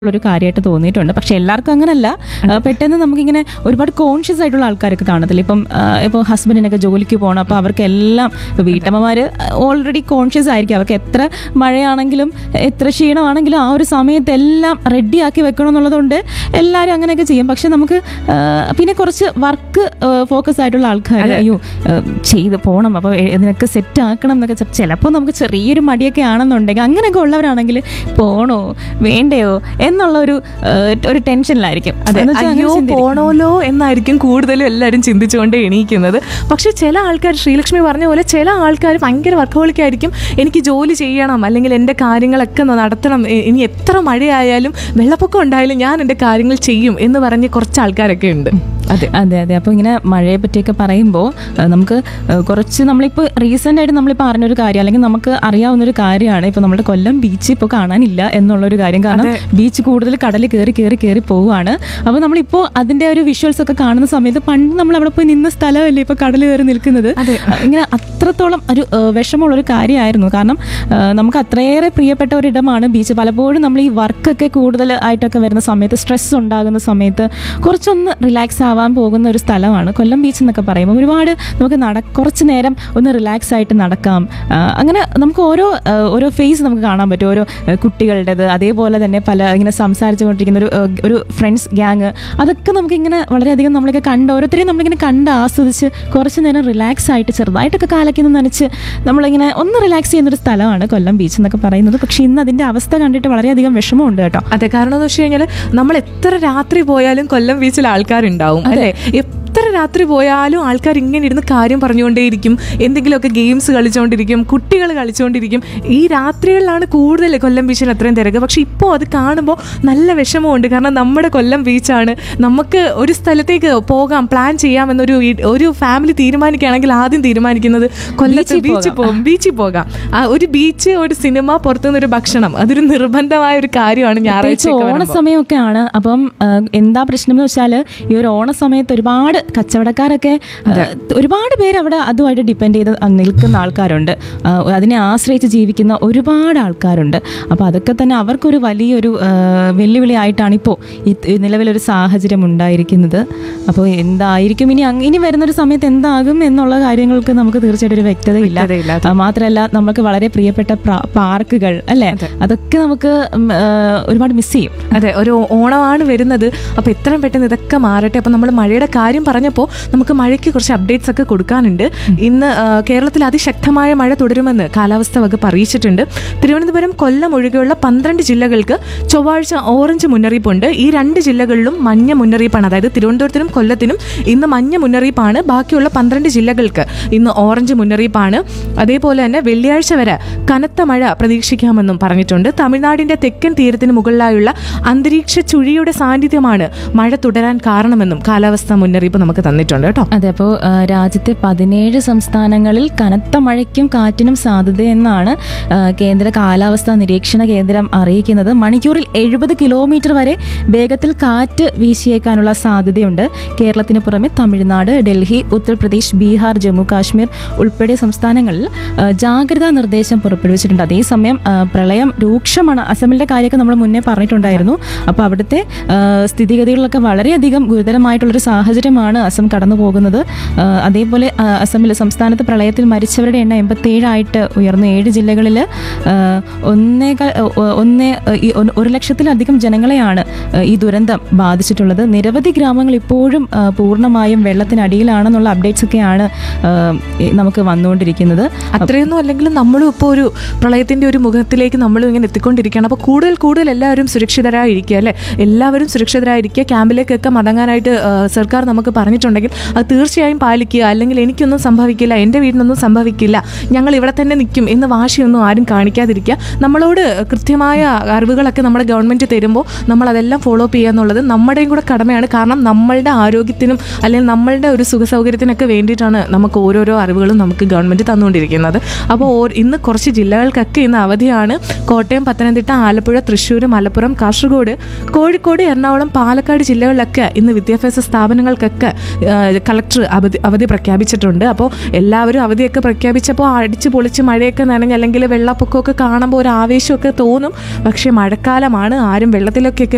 ഒരു കാര്യമായിട്ട് തോന്നിയിട്ടുണ്ട് പക്ഷെ എല്ലാവർക്കും അങ്ങനല്ല ആ, പെട്ടെന്ന് നമുക്കിങ്ങനെ ഒരുപാട് കോൺഷ്യസ് ആയിട്ടുള്ള ആൾക്കാരൊക്കെ കാണത്തില്ല ഇപ്പം ആ, ഇപ്പോൾ ഹസ്ബൻഡിനൊക്കെ ജോലിക്ക് പോകണം അപ്പോൾ അവർക്ക് എല്ലാം ഇപ്പോൾ വീട്ടമ്മമാർ ഓൾറെഡി കോൺഷ്യസ് ആയിരിക്കും അവർക്ക് എത്ര മഴയാണെങ്കിലും എത്ര ക്ഷീണമാണെങ്കിലും ആ ഒരു സമയത്ത് എല്ലാം റെഡിയാക്കി വെക്കണം എന്നുള്ളതുകൊണ്ട് എല്ലാവരും അങ്ങനെയൊക്കെ ചെയ്യും പക്ഷെ നമുക്ക് ആ, പിന്നെ കുറച്ച് വർക്ക് ഫോക്കസ് ആയിട്ടുള്ള ആൾക്കാർ അയ്യോ ആ, ചെയ്ത് പോകണം അപ്പോൾ ഇതിനൊക്കെ സെറ്റ് ആക്കണം എന്നൊക്കെ ചെ- ചിലപ്പോൾ നമുക്ക് ചെറിയൊരു മടിയൊക്കെ ആണെന്നുണ്ടെങ്കിൽ അങ്ങനെയൊക്കെ ഉള്ളവരാണെങ്കിൽ പോണോ വേണ്ടയോ എന്നുള്ള ഒരു ആ, ഒരു ടെൻഷനിലായിരിക്കും അതെ എന്ന് വെച്ചാൽ അങ്ങനെ അയ്യോ ചിന്തിക്കും. പോണോലോ എന്നായിരിക്കും കൂടുതലും എല്ലാവരും ചിന്തിച്ചുകൊണ്ട് എണീക്കുന്നത് പക്ഷെ ചില ആൾക്കാർ ശ്രീലക്ഷ്മി പറഞ്ഞ പോലെ ചില ആൾക്കാർ ഭയങ്കര വർക്കഹോളിക്കായിരിക്കും എനിക്ക് ജോലി ചെയ്യണം അല്ലെങ്കിൽ എൻ്റെ കാര്യങ്ങളൊക്കെ ഒന്ന് നടത്തണം ഇ- ഇനി എത്ര മഴയായാലും വെള്ളപ്പൊക്കം ഉണ്ടായാലും ഞാൻ എൻ്റെ കാര്യങ്ങൾ ചെയ്യും എന്ന് പറഞ്ഞ് കുറച്ച് ആൾക്കാരൊക്കെ ഉണ്ട് അതെ അതെ അതെ അപ്പോൾ ഇങ്ങനെ മഴയെ പറ്റിയൊക്കെ പറയുമ്പോൾ നമുക്ക് ആ, കുറച്ച് നമ്മളിപ്പോൾ റീസെൻ്റ് ആയിട്ട് നമ്മളിപ്പോൾ അറിഞ്ഞൊരു കാര്യം അല്ലെങ്കിൽ നമുക്ക് അറിയാവുന്ന ഒരു കാര്യമാണ് ഇപ്പോൾ നമ്മുടെ കൊല്ലം ബീച്ച് ഇപ്പോൾ കാണാനില്ല എന്നുള്ളൊരു കാര്യം കാരണം ബീച്ച് കൂടുതൽ കടൽ കയറി കയറി കയറി പോവുകയാണ് അപ്പോൾ നമ്മളിപ്പോൾ അതിൻ്റെ ഒരു വിഷ്വൽസ് ഒക്കെ കാണുന്ന സമയത്ത് പണ്ട് നമ്മൾ അവിടെ പോയി നിന്ന സ്ഥലമല്ലേ ഇപ്പോൾ കടൽ കയറി നിൽക്കുന്നത് ഇങ്ങനെ അത്രത്തോളം ഒരു ആ, വിഷമമുള്ള ഒരു കാര്യമായിരുന്നു കാരണം ആ, നമുക്ക് അത്രയേറെ പ്രിയപ്പെട്ട ഒരിടമാണ് ബീച്ച് പലപ്പോഴും നമ്മൾ ഈ വർക്കൊക്കെ കൂടുതൽ ആയിട്ടൊക്കെ വരുന്ന സമയത്ത് സ്ട്രെസ് ഉണ്ടാകുന്ന സമയത്ത് കുറച്ചൊന്ന് റിലാക്സ് ആവാൻ പോകുന്ന ഒരു സ്ഥലമാണ് കൊല്ലം ബീച്ച് എന്നൊക്കെ പറയുമ്പോൾ ഒരുപാട് നമുക്ക് നട കുറച്ച് നേരം ഒന്ന് റിലാക്സ് ആയിട്ട് നടക്കാം ആ, അങ്ങനെ നമുക്ക് ഓരോ ആ, ഓരോ ഫേസ് നമുക്ക് കാണാൻ പറ്റും ഓരോ ആ, കുട്ടികളുടേത് അതേപോലെ തന്നെ പല ഇങ്ങനെ സംസാരിച്ചു കൊണ്ടിരിക്കുന്ന ഒരു ആ, ഒരു ഫ്രണ്ട്സ് ഗ്യാങ് അതൊക്കെ നമുക്ക് ഇങ്ങനെ വളരെയധികം നമ്മളൊക്കെ കണ്ട് ഓരോരുത്തരെയും നമ്മളിങ്ങനെ കണ്ട് ആസ്വദിച്ച് കുറച്ച് നേരം റിലാക്സ് ആയിട്ട് ചെറുതായിട്ടൊക്കെ കാലൊക്കെ ഒന്ന് നനച്ച് നമ്മളിങ്ങനെ ഒന്ന് റിലാക്സ് ചെയ്യുന്ന ഒരു സ്ഥലമാണ് കൊല്ലം ബീച്ച് എന്നൊക്കെ പറയുന്നത് പക്ഷേ ഇന്ന് അതിൻ്റെ അവസ്ഥ കണ്ടിട്ട് വളരെയധികം വിഷമമുണ്ട് കേട്ടോ അതെ കാരണം എന്ന് വെച്ച് കഴിഞ്ഞാൽ നമ്മൾ എത്ര രാത്രി പോയാലും കൊല്ലം ബീച്ചിൽ ആൾക്കാരുണ്ടാവും അല്ലേ എത്ര രാത്രി പോയാലും ആൾക്കാർ ഇങ്ങനെ ഇരുന്ന് കാര്യം പറഞ്ഞുകൊണ്ടേയിരിക്കും എന്തെങ്കിലുമൊക്കെ ഗെയിംസ് കളിച്ചുകൊണ്ടിരിക്കും കുട്ടികൾ കളിച്ചുകൊണ്ടിരിക്കും ഈ രാത്രികളിലാണ് കൂടുതൽ കൊല്ലം ബീച്ചിൽ അത്രയും തിരക്ക് പക്ഷെ ഇപ്പോൾ അത് കാണുമ്പോൾ നല്ല വിഷമമുണ്ട് കാരണം നമ്മുടെ കൊല്ലം ബീച്ചാണ് നമുക്ക് ഒരു സ്ഥലത്തേക്ക് പോകാം പ്ലാൻ ചെയ്യാമെന്നൊരു ഈ- ഒരു ഫാമിലി തീരുമാനിക്കുകയാണെങ്കിൽ ആദ്യം തീരുമാനിക്കുന്നത് കൊല്ലത്ത് ബീച്ചിൽ ബീച്ചിൽ പോകും ബീച്ചിൽ പോകാം ആ, ഒരു ബീച്ച് ഒരു സിനിമ പുറത്തുനിന്ന് ഒരു ഭക്ഷണം അതൊരു നിർബന്ധമായ ഒരു കാര്യമാണ് ഞായറാഴ്ച പ്രത്യേകിച്ച് ഓണസമയമൊക്കെയാണ് അപ്പം ആ, എന്താ പ്രശ്നം എന്ന് വെച്ചാൽ ഈ ഒരു ഓണ സമയത്ത് ഒരുപാട് കച്ചവടക്കാരൊക്കെ ആ, ഒരുപാട് പേര് അവിടെ അതുമായിട്ട് ഡിപ്പെൻഡ് ചെയ്ത് നിൽക്കുന്ന ആൾക്കാരുണ്ട് ആ, അതിനെ ആശ്രയിച്ച് ജീവിക്കുന്ന ഒരുപാട് ആൾക്കാരുണ്ട് അപ്പോൾ അതൊക്കെ തന്നെ അവർക്കൊരു വലിയൊരു ആ, വെല്ലുവിളി ആയിട്ടാണ് ഇപ്പോൾ ഈ ഈ നിലവിലൊരു സാഹചര്യം ഉണ്ടായിരിക്കുന്നത് അപ്പോൾ എന്തായിരിക്കും ഇനി അങ്ങ് ഇനി വരുന്നൊരു സമയത്ത് എന്താകും എന്നുള്ള കാര്യങ്ങൾക്ക് നമുക്ക് തീർച്ചയായിട്ടും ഒരു വ്യക്തതയില്ല വ്യക്തതയില്ല, ആ, മാത്രമല്ല നമുക്ക് വളരെ പ്രിയപ്പെട്ട പ്ര- പാർക്കുകൾ അല്ലേ അതൊക്കെ നമുക്ക് ഉം, ആ, ഒരുപാട് മിസ് ചെയ്യും അതെ ഒരു ഓണമാണ് വരുന്നത് അപ്പോൾ എത്രയും പെട്ടെന്ന് ഇതൊക്കെ മാറട്ടെ അപ്പോൾ നമ്മൾ മഴയുടെ കാര്യം പറഞ്ഞപ്പോൾ നമുക്ക് മഴയ്ക്ക് കുറച്ച് അപ്ഡേറ്റ്സ് ഒക്കെ കൊടുക്കാനുണ്ട് ഇന്ന് ആ, കേരളത്തിൽ അതിശക്തമായ മഴ തുടരുമെന്ന് കാലാവസ്ഥ വകുപ്പ് അറിയിച്ചിട്ടുണ്ട് തിരുവനന്തപുരം കൊല്ലം ഒഴികെയുള്ള പന്ത്രണ്ട് ജില്ലകൾക്ക് ചൊവ്വാഴ്ച ഓറഞ്ച് മുന്നറിയിപ്പുണ്ട് ഈ രണ്ട് ജില്ലകളിലും മഞ്ഞ മുന്നറിയിപ്പാണ് അതായത് തിരുവനന്തപുരത്തിനും കൊല്ലത്തിനും ഇന്ന് മഞ്ഞ മുന്നറിയിപ്പാണ് ബാക്കിയുള്ള പന്ത്രണ്ട് ജില്ലകൾക്ക് ഇന്ന് ഓറഞ്ച് മുന്നറിയിപ്പാണ് അതേപോലെ തന്നെ വെള്ളിയാഴ്ച വരെ കനത്ത മഴ പ്രതീക്ഷിക്കാമെന്നും പറഞ്ഞിട്ടുണ്ട് തമിഴ്നാടിന്റെ തെക്കൻ തീരത്തിന് മുകളിലായുള്ള അന്തരീക്ഷ ചുഴിയുടെ സാന്നിധ്യമാണ് മഴ തുടരാൻ കാരണമെന്നും കാലാവസ്ഥാ മുന്നറിയിപ്പ് നമുക്ക് തന്നിട്ടുണ്ട് കേട്ടോ അതെ അപ്പോൾ രാജ്യത്തെ പതിനേഴ് സംസ്ഥാനങ്ങളിൽ കനത്ത മഴയ്ക്കും കാറ്റിനും സാധ്യതയെന്നാണ് ആ, കേന്ദ്ര കാലാവസ്ഥാ നിരീക്ഷണ കേന്ദ്രം അറിയിക്കുന്നത് മണിക്കൂറിൽ എഴുപത് കിലോമീറ്റർ വരെ വേഗത്തിൽ കാറ്റ് വീശിയേക്കാനുള്ള സാധ്യതയുണ്ട് കേരളത്തിന് പുറമെ തമിഴ്നാട് ഡൽഹി ഉത്തർപ്രദേശ് ബീഹാർ ജമ്മു കാശ്മീർ ഉൾപ്പെടെ സംസ്ഥാനങ്ങളിൽ ആ, ജാഗ്രതാ നിർദ്ദേശം പുറപ്പെടുവിച്ചിട്ടുണ്ട് അതേസമയം ആ, പ്രളയം രൂക്ഷമാണ് അസമിന്റെ കാര്യമൊക്കെ നമ്മൾ മുന്നേ പറഞ്ഞിട്ടുണ്ടായിരുന്നു അപ്പോൾ അവിടുത്തെ ആ, സ്ഥിതിഗതികളിലൊക്കെ വളരെയധികം ഗുരുതരമായിട്ടുള്ളൊരു സാഹചര്യമാണ് അസം കടന്നു പോകുന്നത് ആ, അതേപോലെ ആ, അസമിൽ സംസ്ഥാനത്ത് പ്രളയത്തിൽ മരിച്ചവരുടെ എണ്ണം എൺപത്തേഴായിട്ട് ഉയർന്നു ഏഴ് ജില്ലകളിൽ ഒന്നേകാൽ ഒ- ഒന്നേ ഈ ഒരു- ഒരു ലക്ഷത്തിലധികം ജനങ്ങളെയാണ് ആ, ഈ ദുരന്തം ബാധിച്ചിട്ടുള്ളത് നിരവധി ഗ്രാമങ്ങൾ ഇപ്പോഴും ആ, പൂർണ്ണമായും വെള്ളത്തിനടിയിലാണെന്നുള്ള അപ്ഡേറ്റ്സ് ഒക്കെയാണ് ആ, ഈ നമുക്ക് വന്നുകൊണ്ടിരിക്കുന്നത് അത്രയൊന്നും അല്ലെങ്കിലും നമ്മളും ഇപ്പോൾ ഒരു പ്രളയത്തിന്റെ ഒരു മുഖത്തിലേക്ക് നമ്മളും ഇങ്ങനെ എത്തിക്കൊണ്ടിരിക്കുകയാണ് അപ്പോൾ കൂടുതൽ കൂടുതൽ എല്ലാവരും സുരക്ഷിതരായിരിക്കുക അല്ലേ എല്ലാവരും സുരക്ഷിതരായിരിക്കുക ക്യാമ്പിലേക്കൊക്കെ മടങ്ങാനായിട്ട് ആ, സർക്കാർ നമുക്ക് പറഞ്ഞിട്ടുണ്ടെങ്കിൽ അത് തീർച്ചയായും പാലിക്കുക അല്ലെങ്കിൽ എനിക്കൊന്നും സംഭവിക്കില്ല എൻ്റെ വീടിനൊന്നും സംഭവിക്കില്ല ഞങ്ങൾ ഇവിടെ തന്നെ നിൽക്കും എന്ന് വാശിയൊന്നും ആരും കാണിക്കാതിരിക്കുക നമ്മളോട് കൃത്യമായ അറിവുകളൊക്കെ നമ്മുടെ ഗവൺമെൻറ് തരുമ്പോൾ നമ്മൾ അതെല്ലാം ഫോളോ ചെയ്യുക എന്നുള്ളത് നമ്മുടെയും കൂടെ കടമയാണ് കാരണം നമ്മളുടെ ആരോഗ്യത്തിനും അല്ലെങ്കിൽ നമ്മളുടെ ഒരു സുഖ സൗകര്യത്തിനൊക്കെ വേണ്ടിയിട്ടാണ് നമുക്ക് ഓരോരോ അറിവുകളും നമുക്ക് ഗവൺമെൻറ് തന്നുകൊണ്ടിരിക്കുന്നത് അപ്പോൾ ഓ- ഇന്ന് കുറച്ച് ജില്ലകൾക്കൊക്കെ ഇന്ന് അവധിയാണ് കോട്ടയം പത്തനംതിട്ട ആലപ്പുഴ തൃശ്ശൂർ മലപ്പുറം കാസർഗോഡ് കോഴിക്കോട് എറണാകുളം പാലക്കാട് ജില്ലകളിലൊക്കെ ഇന്ന് വിദ്യാഭ്യാസ സ്ഥാപനങ്ങൾക്കൊക്കെ ആ, കളക്ടർ അവധി അവധി പ്രഖ്യാപിച്ചിട്ടുണ്ട് അപ്പോൾ എല്ലാവരും അവധിയൊക്കെ പ്രഖ്യാപിച്ചപ്പോൾ അടിച്ച് പൊളിച്ച് മഴയൊക്കെ നനഞ്ഞ് അല്ലെങ്കിൽ വെള്ളപ്പൊക്കമൊക്കെ കാണുമ്പോൾ ഒരു ആവേശമൊക്കെ തോന്നും പക്ഷേ മഴക്കാലമാണ് ആരും വെള്ളത്തിലൊക്കെ